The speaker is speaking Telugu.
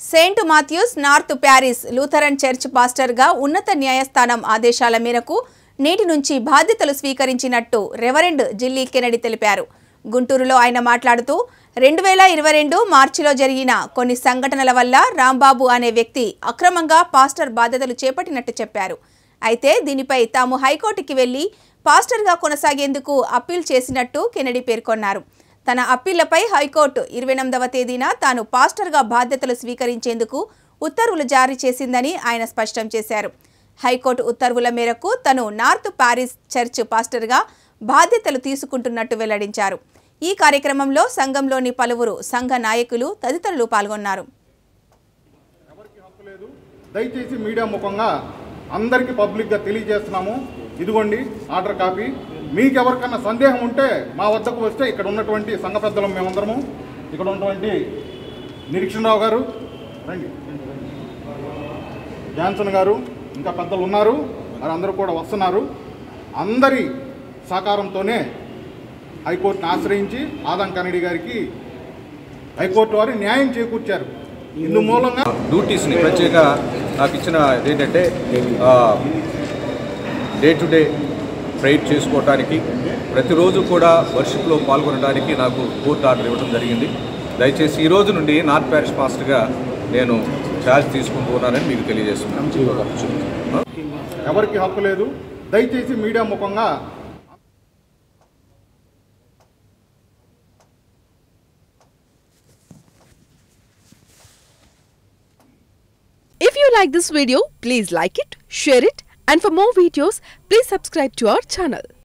Saint Matthews North Paris Lutheran church పాస్టర్గా ఉన్నత న్యాయస్థానం ఆదేశాల మేరకు నేటి నుంచి బాధ్యతలు స్వీకరించినట్టు రెవరెండ్ జిల్లీ కెనడి తెలిపారు గుంటూరులో ఆయన మాట్లాడుతూ రెండు వేల ఇరవై రెండు మార్చిలో జరిగిన కొన్ని సంఘటనల వల్ల రాంబాబు అనే వ్యక్తి అక్రమంగా పాస్టర్ బాధ్యతలు చేపట్టినట్టు చెప్పారు అయితే దీనిపై తాము హైకోర్టుకి వెళ్లి పాస్టర్గా కొనసాగేందుకు అప్పీల్ చేసినట్టు కెనడి పేర్కొన్నారు తన అప్పీళ్లపై హైకోర్టు ఇరవై ఎనిమిదవ తేదీన తాను పాస్టర్గా బాధ్యతలు స్వీకరించేందుకు ఉత్తర్వులు జారీ చేసిందని ఆయన స్పష్టం చేశారు హైకోర్టు ఉత్తర్వుల మేరకు తను నార్త్ పారిస్ చర్చ్ పాస్టర్గా బాధ్యతలు తీసుకుంటున్నట్టు వెల్లడించారు ఈ కార్యక్రమంలో సంఘంలోని పలువురు సంఘ నాయకులు తదితరులు పాల్గొన్నారు ఎవరికి హక్కు లేదు దయచేసి మీడియా ముఖంగా అందరికీ పబ్లిక్గా తెలియజేస్తున్నాము ఇదిగోండి ఆర్డర్ కాపీ మీకు ఎవరికన్నా సందేహం ఉంటే మా వద్దకు వస్తే ఇక్కడ ఉన్నటువంటి సంఘ పెద్దలం మేమందరము ఇక్కడ ఉన్నటువంటి నిరీక్షణరావు గారు రండి జాన్సన్ గారు ఇంకా పెద్దలు ఉన్నారు వారందరూ కూడా వస్తున్నారు అందరి సహకారంతోనే హైకోర్టును ఆశ్రయించి ఆదాం కన్నడి గారికి హైకోర్టు వారు న్యాయం చేకూర్చారు ఇందు మూలంగా డ్యూటీస్ని ప్రత్యేక నాకు ఇచ్చిన ఏంటంటే డే టు డే ప్రైట్ చేసుకోవడానికి ప్రతిరోజు కూడా వర్షిప్లో పాల్గొనడానికి నాకు కోర్టు ఆర్డర్ ఇవ్వడం జరిగింది దయచేసి ఈ రోజు నుండి నార్త్ ప్యారిస్ మాస్టర్గా నేను ఛార్జ్ తీసుకుంటూ ఉన్నానని మీకు తెలియజేస్తున్నాను ఎవరికి హక్కు లేదు దయచేసి మీడియా ముఖంగా If you like this video, please like it, share it, and for more videos, please subscribe to our channel.